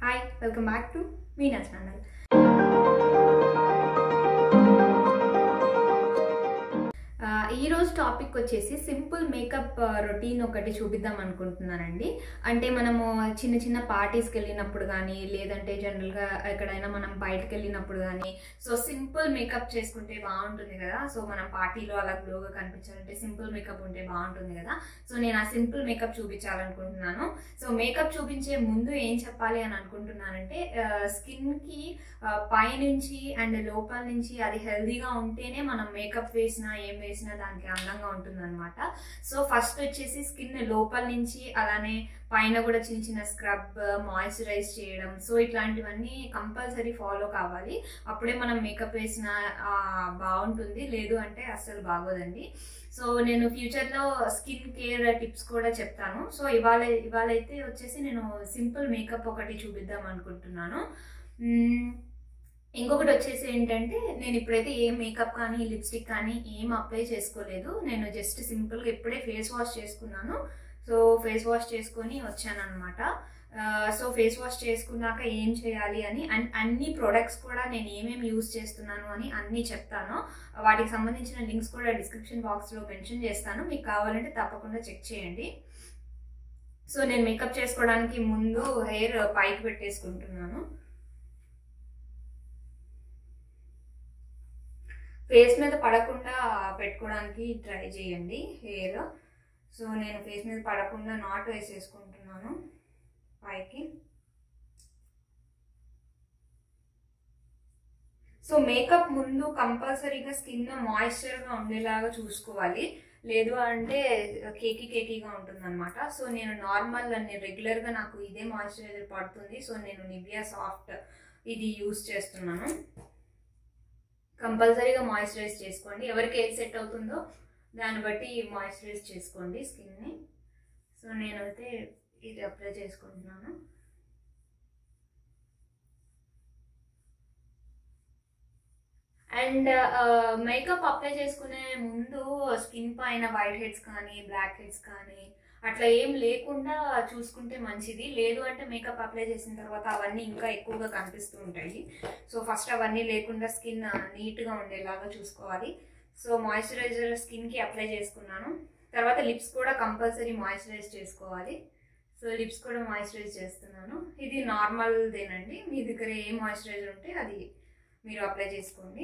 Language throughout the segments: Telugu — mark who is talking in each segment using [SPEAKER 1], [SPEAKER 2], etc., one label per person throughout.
[SPEAKER 1] hi welcome back to Meena channel ఈ రోజు టాపిక్ వచ్చేసి సింపుల్ మేకప్ రొటీన్ ఒకటి చూపిద్దాం అనుకుంటున్నానండి అంటే మనము చిన్న చిన్న పార్టీస్కి వెళ్ళినప్పుడు కానీ లేదంటే జనరల్గా ఎక్కడైనా మనం బయటకు వెళ్ళినప్పుడు కానీ సో సింపుల్ మేకప్ చేసుకుంటే బాగుంటుంది కదా సో మనం పార్టీలో అలా గ్లోగా కనిపించాలంటే సింపుల్ మేకప్ ఉంటే బాగుంటుంది కదా సో నేను ఆ సింపుల్ మేకప్ చూపించాలనుకుంటున్నాను సో మేకప్ చూపించే ముందు ఏం చెప్పాలి అని అనుకుంటున్నానంటే స్కిన్కి పైనుంచి అండ్ లోపల నుంచి అది హెల్దీగా ఉంటేనే మనం మేకప్ వేసినా ఏం వేసినా దానికి అందంగా ఉంటుంది అనమాట సో ఫస్ట్ వచ్చేసి స్కిన్ లోపల నుంచి అలానే పైన కూడా చిన్న చిన్న స్క్రబ్ మాయిశ్చరైజ్ చేయడం సో ఇట్లాంటివన్నీ కంపల్సరీ ఫాలో కావాలి అప్పుడే మనం మేకప్ వేసిన బాగుంటుంది లేదు అంటే అస్సలు బాగోదండి సో నేను ఫ్యూచర్లో స్కిన్ కేర్ టిప్స్ కూడా చెప్తాను సో ఇవాళ ఇవాళ అయితే వచ్చేసి నేను సింపుల్ మేకప్ ఒకటి చూపిద్దాం అనుకుంటున్నాను ఇంకొకటి వచ్చేసి ఏంటంటే నేను ఇప్పుడైతే ఏ మేకప్ కానీ లిప్స్టిక్ కానీ ఏం అప్లై చేసుకోలేదు నేను జస్ట్ సింపుల్గా ఇప్పుడే ఫేస్ వాష్ చేసుకున్నాను సో ఫేస్ వాష్ చేసుకొని వచ్చాను అనమాట సో ఫేస్ వాష్ చేసుకున్నాక ఏం చేయాలి అని అండ్ అన్ని ప్రొడక్ట్స్ కూడా నేను ఏమేమి యూస్ చేస్తున్నాను అని అన్నీ చెప్తాను వాటికి సంబంధించిన లింక్స్ కూడా డిస్క్రిప్షన్ బాక్స్లో మెన్షన్ చేస్తాను మీకు కావాలంటే తప్పకుండా చెక్ చేయండి సో నేను మేకప్ చేసుకోవడానికి ముందు హెయిర్ పైకి పెట్టేసుకుంటున్నాను ఫేస్ మీద పడకుండా పెట్టుకోవడానికి ట్రై చేయండి హెయిర్ సో నేను ఫేస్ మీద పడకుండా నాట్ వేసేసుకుంటున్నాను పైకి సో మేకప్ ముందు కంపల్సరీగా స్కిన్ మాయిశ్చర్గా ఉండేలాగా చూసుకోవాలి లేదు అంటే కేకీ కేకీగా ఉంటుంది అనమాట సో నేను నార్మల్ నేను రెగ్యులర్గా నాకు ఇదే మాయిశ్చరైజర్ పడుతుంది సో నేను నివియా సాఫ్ట్ ఇది యూస్ చేస్తున్నాను కంపల్సరీగా మాయిశ్చరైజ్ చేసుకోండి ఎవరికి ఏది సెట్ అవుతుందో దాన్ని బట్టి మాయిశ్చరైజ్ చేసుకోండి స్కిన్ని సో నేనైతే ఇది అప్లై చేసుకుంటున్నాను అండ్ మేకప్ అప్లై చేసుకునే ముందు స్కిన్ పైన వైట్ హెడ్స్ కానీ బ్లాక్ హెడ్స్ కానీ అట్లా ఏం లేకుండా చూసుకుంటే మంచిది లేదు అంటే మేకప్ అప్లై చేసిన తర్వాత అవన్నీ ఇంకా ఎక్కువగా కనిపిస్తూ ఉంటాయి సో ఫస్ట్ అవన్నీ లేకుండా స్కిన్ నీట్గా ఉండేలాగా చూసుకోవాలి సో మాయిశ్చరైజర్ స్కిన్కి అప్లై చేసుకున్నాను తర్వాత లిప్స్ కూడా కంపల్సరీ మాయిశ్చరైజ్ చేసుకోవాలి సో లిప్స్ కూడా మాయిశ్చరైజ్ చేస్తున్నాను ఇది నార్మల్దేనండి మీ దగ్గర ఏ మాయిశ్చరైజర్ ఉంటే అది మీరు అప్లై చేసుకోండి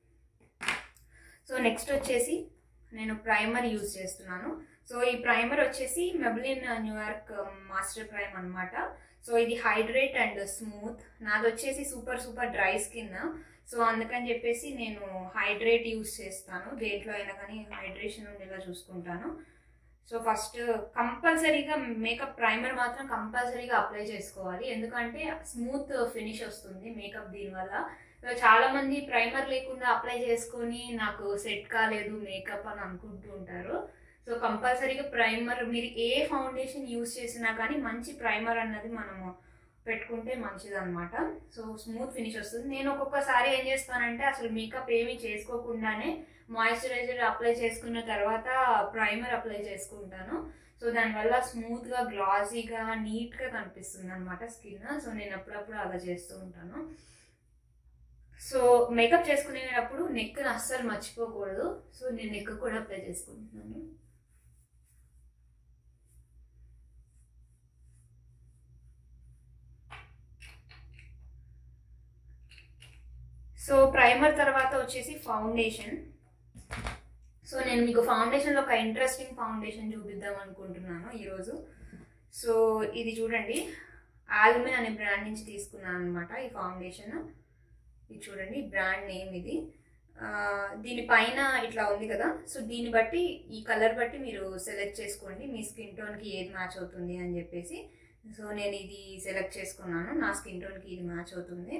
[SPEAKER 1] సో నెక్స్ట్ వచ్చేసి నేను ప్రైమర్ యూజ్ చేస్తున్నాను సో ఈ ప్రైమర్ వచ్చేసి మెబ్లిన్ న్యూయార్క్ మాస్టర్ ప్రైమ్ అనమాట సో ఇది హైడ్రేట్ అండ్ స్మూత్ నాది వచ్చేసి super super dry skin so అందుకని చెప్పేసి నేను హైడ్రేట్ యూస్ చేస్తాను దేంట్లో అయినా కానీ హైడ్రేషన్ ఉండేలా చూసుకుంటాను సో ఫస్ట్ కంపల్సరీగా మేకప్ ప్రైమర్ మాత్రం కంపల్సరీగా అప్లై చేసుకోవాలి ఎందుకంటే స్మూత్ ఫినిష్ వస్తుంది మేకప్ దీనివల్ల చాలా మంది ప్రైమర్ లేకుండా అప్లై చేసుకొని నాకు సెట్ కాలేదు మేకప్ అని అనుకుంటూ ఉంటారు సో కంపల్సరీగా ప్రైమర్ మీరు ఏ ఫౌండేషన్ యూస్ చేసినా కానీ మంచి ప్రైమర్ అన్నది మనము పెట్టుకుంటే మంచిది అనమాట సో స్మూత్ ఫినిష్ వస్తుంది నేను ఒక్కొక్కసారి ఏం చేస్తానంటే అసలు మేకప్ ఏమీ చేసుకోకుండానే మాయిశ్చరైజర్ అప్లై చేసుకున్న తర్వాత ప్రైమర్ అప్లై చేసుకుంటాను సో దానివల్ల స్మూత్గా గ్లాసీగా నీట్గా కనిపిస్తుంది అనమాట స్కిన్ సో నేను అప్పుడప్పుడు అలా చేస్తూ ఉంటాను సో మేకప్ చేసుకునేటప్పుడు నెక్ అస్సలు మర్చిపోకూడదు సో నేను నెక్ కూడా అప్లై చేసుకుంటున్నాను సో ప్రైమర్ తర్వాత వచ్చేసి ఫౌండేషన్ సో నేను మీకు ఫౌండేషన్లో ఒక ఇంట్రెస్టింగ్ ఫౌండేషన్ చూపిద్దాం అనుకుంటున్నాను ఈరోజు సో ఇది చూడండి ఆల్మే అనే బ్రాండ్ నుంచి తీసుకున్నాను అనమాట ఈ ఫౌండేషన్ ఇది చూడండి బ్రాండ్ నేమ్ ఇది దీనిపైన ఇట్లా ఉంది కదా సో దీన్ని బట్టి ఈ కలర్ బట్టి మీరు సెలెక్ట్ చేసుకోండి మీ స్కిన్ టోన్కి ఏది మ్యాచ్ అవుతుంది అని చెప్పేసి సో నేను ఇది సెలెక్ట్ చేసుకున్నాను నా స్కిన్ టోన్కి ఇది మ్యాచ్ అవుతుంది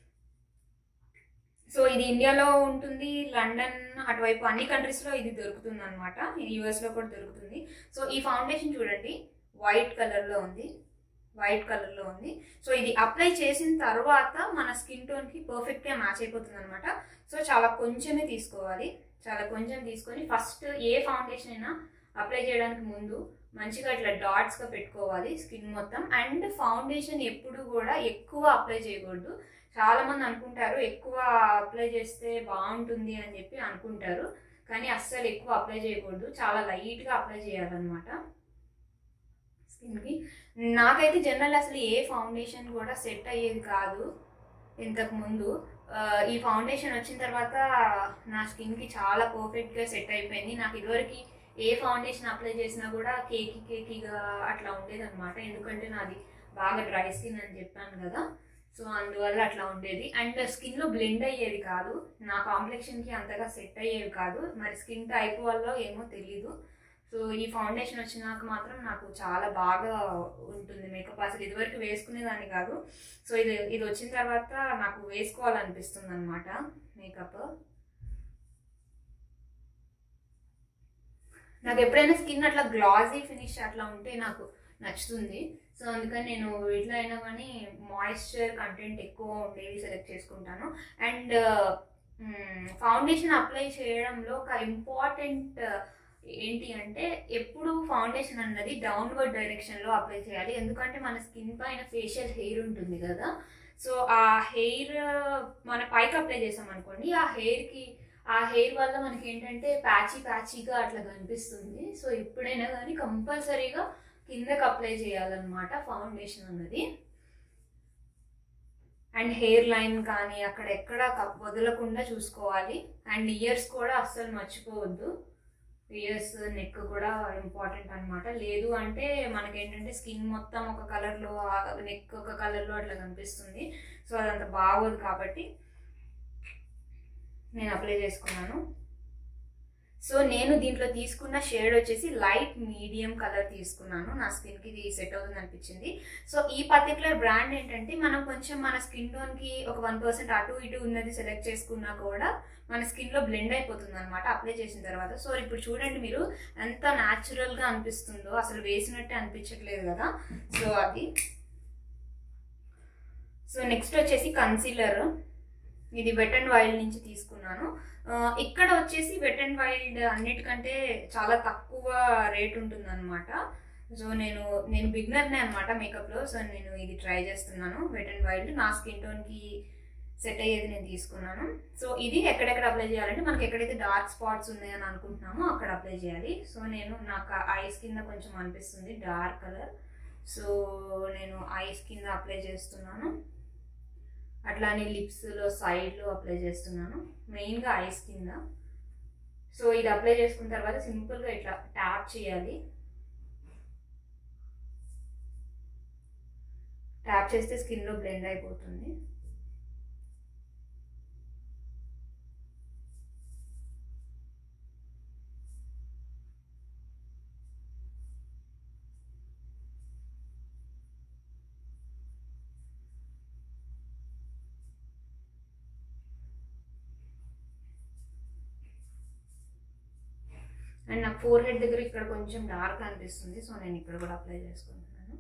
[SPEAKER 1] సో ఇది ఇండియాలో ఉంటుంది లండన్ అటువైపు అన్ని కంట్రీస్లో ఇది దొరుకుతుంది అనమాట యూఎస్లో కూడా దొరుకుతుంది సో ఈ ఫౌండేషన్ చూడండి వైట్ కలర్లో ఉంది వైట్ కలర్లో ఉంది సో ఇది అప్లై చేసిన తర్వాత మన స్కిన్ టోన్కి పర్ఫెక్ట్గా మ్యాచ్ అయిపోతుంది అనమాట సో చాలా కొంచెమే తీసుకోవాలి చాలా కొంచెం తీసుకొని ఫస్ట్ ఏ ఫౌండేషన్ అయినా అప్లై చేయడానికి ముందు మంచిగా ఇట్లా డాట్స్గా పెట్టుకోవాలి స్కిన్ మొత్తం అండ్ ఫౌండేషన్ ఎప్పుడు కూడా ఎక్కువ అప్లై చేయకూడదు చాలా మంది అనుకుంటారు ఎక్కువ అప్లై చేస్తే బాగుంటుంది అని చెప్పి అనుకుంటారు కానీ అస్సలు ఎక్కువ అప్లై చేయకూడదు చాలా లైట్గా అప్లై చేయాలన్నమాట స్కిన్కి నాకైతే జనరల్ అసలు ఏ ఫౌండేషన్ కూడా సెట్ అయ్యేది కాదు ఇంతకు ముందు ఆ, ఈ ఫౌండేషన్ వచ్చిన తర్వాత నా స్కిన్కి చాలా పర్ఫెక్ట్గా సెట్ అయిపోయింది నాకు ఇదివరకు ఏ ఫౌండేషన్ అప్లై చేసినా కూడా కేకి కేకీగా అట్లా ఉండేది అనమాట ఎందుకంటే నాది బాగా డ్రై స్కిన్ అని చెప్పాను కదా సో అందువల్ల అట్లా ఉండేది అండ్ స్కిన్లో బ్లెండ్ అయ్యేది కాదు నా కాంప్లెక్షన్కి అంతగా సెట్ అయ్యేవి కాదు మరి స్కిన్ టైప్ వల్ల ఏమో తెలియదు సో ఈ ఫౌండేషన్ వచ్చినాక మాత్రం నాకు చాలా బాగా ఉంటుంది మేకప్ అసలు ఇదివరకు వేసుకునేదాన్ని కాదు సో ఇది ఇది వచ్చిన తర్వాత నాకు వేసుకోవాలనిపిస్తుంది అనమాట మేకప్ నాకు ఎప్పుడైనా స్కిన్ అట్లా గ్లాజీ ఫినిష్ అట్లా ఉంటే నాకు నచ్చుతుంది సో అందుకని నేను వీటిలో అయినా కానీ మాయిశ్చర్ కంటెంట్ ఎక్కువ ఉండేవి సెలెక్ట్ చేసుకుంటాను అండ్ ఫౌండేషన్ అప్లై చేయడంలో ఒక ఇంపార్టెంట్ ఏంటి అంటే ఎప్పుడు ఫౌండేషన్ అన్నది డౌన్వర్డ్ డైరెక్షన్లో అప్లై చేయాలి ఎందుకంటే మన స్కిన్ పైన ఫేషియల్ హెయిర్ ఉంటుంది కదా సో ఆ హెయిర్ మన పైకి అప్లై చేసాం అనుకోండి ఆ హెయిర్కి ఆ హెయిర్ వల్ల మనకి ఏంటంటే ప్యాచీ ప్యాచీగా అట్లా కనిపిస్తుంది సో ఎప్పుడైనా కానీ కంపల్సరీగా కిందకి అప్లై చేయాలన్నమాట ఫౌండేషన్ అన్నది అండ్ హెయిర్ లైన్ కానీ అక్కడ ఎక్కడ కప్ వదలకుండా చూసుకోవాలి అండ్ ఇయర్స్ కూడా అస్సలు మర్చిపోవద్దు ఇయర్స్ నెక్ కూడా ఇంపార్టెంట్ అనమాట లేదు అంటే మనకేంటంటే స్కిన్ మొత్తం ఒక కలర్లో నెక్ ఒక కలర్లో అట్లా కనిపిస్తుంది సో అదంత బాగోదు కాబట్టి నేను అప్లై చేసుకున్నాను సో నేను దీంట్లో తీసుకున్న షేడ్ వచ్చేసి లైట్ మీడియం కలర్ తీసుకున్నాను నా స్కిన్కి ఇది సెట్ అవుతుంది అనిపించింది సో ఈ పర్టికులర్ బ్రాండ్ ఏంటంటే మనం కొంచెం మన స్కిన్ టోన్కి ఒక వన్ పర్సెంట్ అటు ఇటు ఉన్నది సెలెక్ట్ చేసుకున్నా కూడా మన స్కిన్లో బ్లెండ్ అయిపోతుంది అనమాట అప్లై చేసిన తర్వాత సో ఇప్పుడు చూడండి మీరు ఎంత న్యాచురల్గా అనిపిస్తుందో అసలు వేసినట్టే అనిపించట్లేదు కదా సో అది సో నెక్స్ట్ వచ్చేసి కన్సీలర్ ఇది వెట్ అండ్ వైల్డ్ నుంచి తీసుకున్నాను ఆ, ఇక్కడ వచ్చేసి వెట్ అండ్ వైల్డ్ అన్నిటికంటే చాలా తక్కువ రేట్ ఉంటుంది అనమాట సో నేను నేను బిగినర్నే అనమాట మేకప్లో సో నేను ఇది ట్రై చేస్తున్నాను వెట్ అండ్ వైల్డ్ నా స్కిన్ టోన్కి సెట్ అయ్యేది నేను తీసుకున్నాను సో ఇది ఎక్కడెక్కడ అప్లై చేయాలంటే మనకి ఎక్కడైతే డార్క్ స్పాట్స్ ఉన్నాయని అనుకుంటున్నామో అక్కడ అప్లై చేయాలి సో నేను నాకు ఐస్ కింద కొంచెం అనిపిస్తుంది డార్క్ కలర్ సో నేను ఐస్ కింద అప్లై చేస్తున్నాను అట్లానే లిప్స్లో సైడ్లో అప్లై చేస్తున్నాను మెయిన్గా ఐస్ కింద సో ఇది అప్లై చేసుకున్న తర్వాత సింపుల్గా ఇట్లా ట్యాప్ చేయాలి ట్యాప్ చేస్తే స్కిన్లో బ్లెండ్ అయిపోతుంది అండ్ నాకు ఫోర్ హెడ్ దగ్గర ఇక్కడ కొంచెం డార్క్ అనిపిస్తుంది సో నేను ఇక్కడ కూడా అప్లై చేసుకుంటున్నాను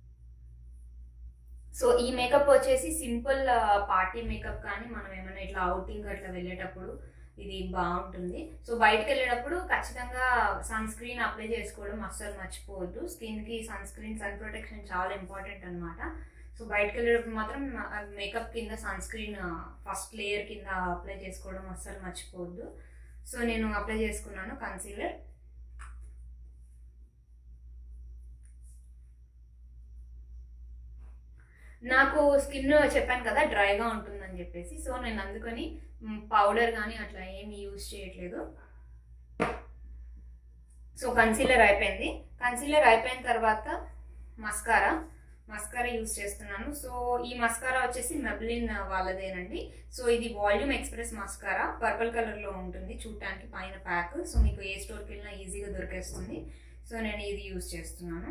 [SPEAKER 1] సో ఈ మేకప్ వచ్చేసి సింపుల్ పార్టీ మేకప్ కానీ మనం ఏమైనా ఇట్లా అవుటింగ్ అట్లా వెళ్ళేటప్పుడు ఇది బాగుంటుంది సో బయటకు వెళ్ళేటప్పుడు ఖచ్చితంగా సన్ స్క్రీన్ అప్లై చేసుకోవడం అస్సలు మర్చిపోవద్దు స్కిన్కి సన్ స్క్రీన్ సన్ ప్రొటెక్షన్ చాలా ఇంపార్టెంట్ అనమాట సో బయటకు వెళ్ళేటప్పుడు మాత్రం మేకప్ కింద సన్ స్క్రీన్ ఫస్ట్ లేయర్ కింద అప్లై చేసుకోవడం అస్సలు మర్చిపోవద్దు సో నేను అప్లై చేసుకున్నాను కన్సీలర్ నాకు స్కిన్ చెప్పాను కదా డ్రైగా ఉంటుందని చెప్పేసి సో నేను అందుకని పౌడర్ కానీ అట్లా ఏమి యూజ్ చేయట్లేదు సో కన్సీలర్ అయిపోయింది కన్సీలర్ అయిపోయిన తర్వాత మస్కారా మస్కారా యూజ్ చేస్తున్నాను సో ఈ మస్కారా వచ్చేసి మెబ్లిన్ వాళ్ళదేనండి సో ఇది వాల్యూమ్ ఎక్స్ప్రెస్ మస్కారా పర్పుల్ కలర్లో ఉంటుంది చూడటానికి పైన ప్యాక్ సో మీకు ఏ స్టోర్కి వెళ్ళినా ఈజీగా దొరికేస్తుంది సో నేను ఇది యూజ్ చేస్తున్నాను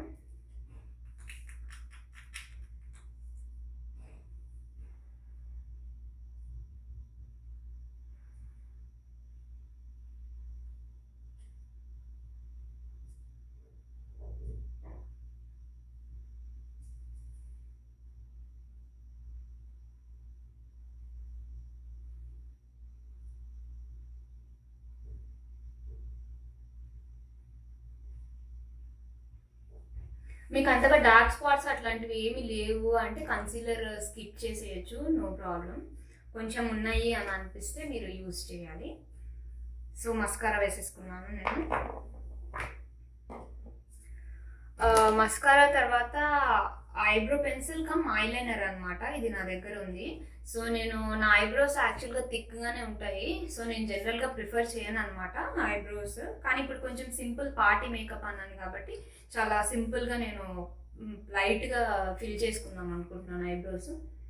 [SPEAKER 1] మీకు అంతగా డార్క్ స్పాట్స్ అట్లాంటివి ఏమీ లేవు అంటే కన్సీలర్ స్కిప్ చేసేయచ్చు నో ప్రాబ్లం కొంచెం ఉన్నాయి అని అనిపిస్తే మీరు యూజ్ చేయాలి సో మస్కారా వేసేసుకున్నాను నేను మస్కారా తర్వాత ఐబ్రో పెన్సిల్ కమ్ ఐలైనర్ అనమాట ఇది నా దగ్గర ఉంది సో నేను నా ఐబ్రోస్ యాక్చువల్గా థిక్గానే ఉంటాయి సో నేను జనరల్గా ప్రిఫర్ చేయను అనమాట ఐబ్రోస్ కానీ ఇప్పుడు కొంచెం సింపుల్ పార్టీ మేకప్ అన్నాను కాబట్టి చాలా సింపుల్గా నేను లైట్గా ఫిల్ చేసుకుందాం అనుకుంటున్నాను ఐబ్రోస్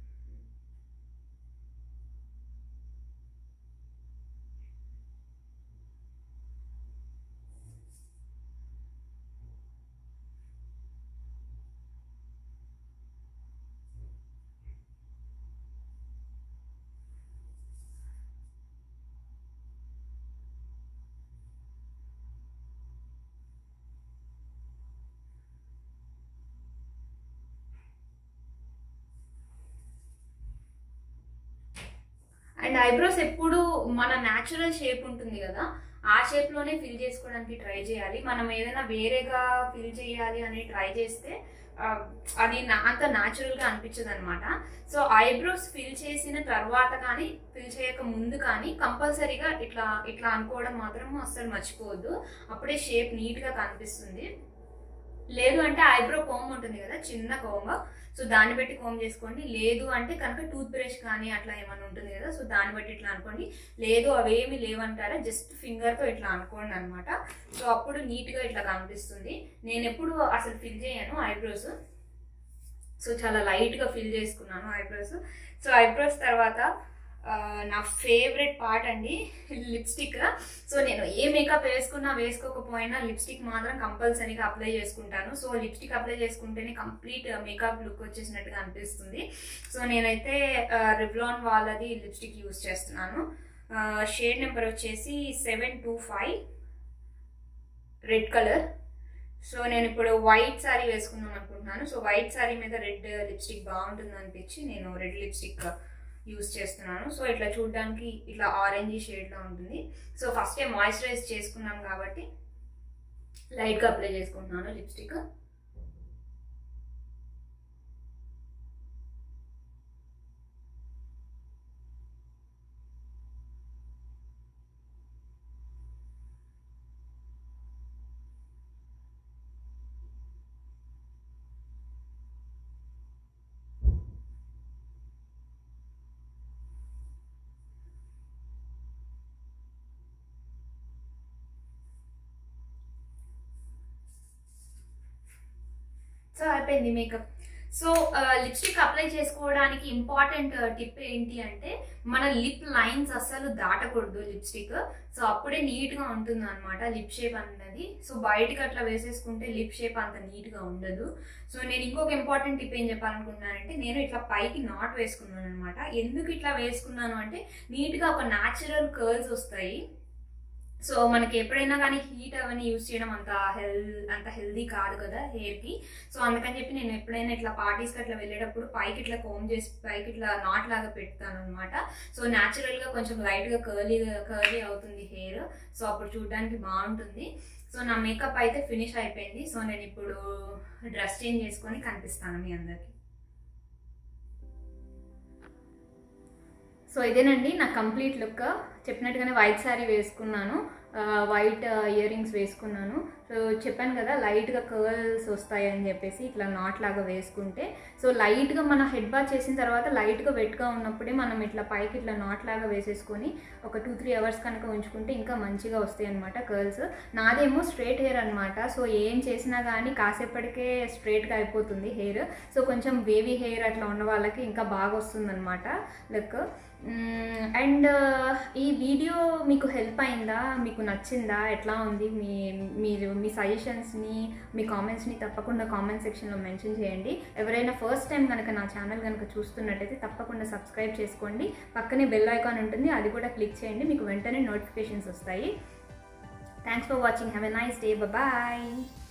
[SPEAKER 1] అండ్ ఐబ్రోస్ ఎప్పుడు మన న్యాచురల్ షేప్ ఉంటుంది కదా ఆ షేప్ లోనే ఫిల్ చేసుకోవడానికి ట్రై చేయాలి మనం ఏదైనా వేరేగా ఫిల్ చేయాలి అని ట్రై చేస్తే ఆ, అది నా- అంత న్యాచురల్ గా అనిపించదు అనమాట సో ఐబ్రోస్ ఫిల్ చేసిన తర్వాత కానీ ఫిల్ చేయక ముందు కానీ కంపల్సరీగా ఇట్లా ఇట్లా అనుకోవడం మాత్రం అస్సలు మర్చిపోవద్దు అప్పుడే షేప్ నీట్ గా కనిపిస్తుంది లేదు అంటే ఐబ్రో కోమ్ ఉంటుంది కదా చిన్న కోమ్ సో దాన్ని బట్టి కోమ్ చేసుకోండి లేదు అంటే కనుక టూత్ బ్రష్ కానీ అట్లా ఏమైనా ఉంటుంది కదా సో దాన్ని బట్టి ఇట్లా అనుకోండి లేదు అవేమి లేవంటారా జస్ట్ ఫింగర్తో ఇట్లా అనుకోండి అనమాట సో అప్పుడు నీట్గా ఇట్లా కనిపిస్తుంది నేను ఎప్పుడు అసలు ఫిల్ చేయను ఐబ్రోస్ సో చాలా లైట్గా ఫిల్ చేసుకున్నాను ఐబ్రోస్ సో ఐబ్రోస్ తర్వాత ఆ, నా ఫేవరెట్ పార్ట్ అండి లిప్స్టిక్ సో నేను ఏ మేకప్ వేసుకున్నా వేసుకోకపోయినా లిప్స్టిక్ మాత్రం కంపల్సరీగా అప్లై చేసుకుంటాను సో లిప్స్టిక్ అప్లై చేసుకుంటేనే కంప్లీట్ మేకప్ లుక్ వచ్చేసినట్టుగా అనిపిస్తుంది సో నేనైతే రివ్లాన్ వాళ్ళది లిప్స్టిక్ యూస్ చేస్తున్నాను షేడ్ నెంబర్ వచ్చేసి seven two five red colour so నేను ఇప్పుడు వైట్ శారీ వేసుకుందాం అనుకుంటున్నాను సో వైట్ శారీ మీద రెడ్ లిప్స్టిక్ బాగుంటుంది అనిపించి నేను రెడ్ లిప్స్టిక్ యూస్ చేస్తున్నాను సో ఇట్లా చూడడానికి ఇట్లా ఆరెంజ్ షేడ్లో ఉంటుంది సో ఫస్ట్ టైం మాయిశ్చరైజ్ చేసుకున్నాం కాబట్టి లైట్గా అప్లై చేసుకుంటున్నాను లిప్స్టిక్ సో అయిపోయింది మేకప్ సో లిప్స్టిక్ అప్లై చేసుకోవడానికి ఇంపార్టెంట్ టిప్ ఏంటి అంటే మన లిప్ లైన్స్ అస్సలు దాటకూడదు లిప్స్టిక్ సో అప్పుడే నీట్ గా ఉంటుంది అనమాట లిప్ షేప్ అన్నది సో బయటకి అట్లా వేసేసుకుంటే లిప్ షేప్ అంత నీట్ గా ఉండదు సో నేను ఇంకొక ఇంపార్టెంట్ టిప్ ఏం చెప్పాలనుకుంటున్నానంటే నేను ఇట్లా పైకి నాట్ వేసుకున్నాను అనమాట ఎందుకు ఇట్లా వేసుకున్నాను అంటే నీట్ గా ఒక న్యాచురల్ కర్ల్స్ వస్తాయి సో మనకి ఎప్పుడైనా కానీ హీట్ అవన్నీ యూస్ చేయడం అంత హెల్ అంత హెల్దీ కాదు కదా హెయిర్ కి సో అందుకని చెప్పి నేను ఎప్పుడైనా ఇట్లా పార్టీస్కి అట్లా వెళ్ళేటప్పుడు పైకి ఇట్లా కోమ్ చేసి పైకి ఇట్లా నాట్ లాగా పెడతాను అనమాట సో న్యాచురల్ గా కొంచెం లైట్ గా కర్లీ కర్లీ అవుతుంది హెయిర్ సో అప్పుడు చూడడానికి బాగుంటుంది సో నా మేకప్ అయితే ఫినిష్ అయిపోయింది సో నేను ఇప్పుడు డ్రెస్ చేంజ్ చేసుకొని కనిపిస్తాను మీ అందరికి సో ఇదేనండి నా కంప్లీట్ లుక్ చెప్పినట్టుగానే వైట్ శారీ వేసుకున్నాను వైట్ ఇయర్ రింగ్స్ వేసుకున్నాను సో చెప్పాను కదా లైట్గా కర్ల్స్ వస్తాయి అని చెప్పేసి ఇట్లా నాట్ లాగా వేసుకుంటే సో లైట్గా మన హెడ్ బాత్ చేసిన తర్వాత లైట్గా వెట్గా ఉన్నప్పుడే మనం ఇట్లా పైకి ఇట్లా నాట్ లాగా వేసేసుకొని ఒక టూ త్రీ అవర్స్ కనుక ఉంచుకుంటే ఇంకా మంచిగా వస్తాయి అనమాట కర్ల్స్ నాదేమో స్ట్రైట్ హెయిర్ అనమాట సో ఏం చేసినా కానీ కాసేపటికే స్ట్రైట్గా అయిపోతుంది హెయిర్ సో కొంచెం వేవీ హెయిర్ అట్లా ఉన్న వాళ్ళకి ఇంకా బాగా వస్తుంది అనమాట లుక్ అండ్ ఈ వీడియో మీకు హెల్ప్ అయిందా మీకు నచ్చిందా ఎట్లా ఉంది మీ మీరు మీ సజెషన్స్ని మీ కామెంట్స్ని తప్పకుండా కామెంట్ సెక్షన్లో మెన్షన్ చేయండి ఎవరైనా ఫస్ట్ టైం కనుక నా ఛానల్ కనుక చూస్తున్నట్టయితే తప్పకుండా సబ్స్క్రైబ్ చేసుకోండి పక్కనే బెల్ ఐకాన్ ఉంటుంది అది కూడా క్లిక్ చేయండి మీకు వెంటనే నోటిఫికేషన్స్ వస్తాయి thanks for watching have a nice day bye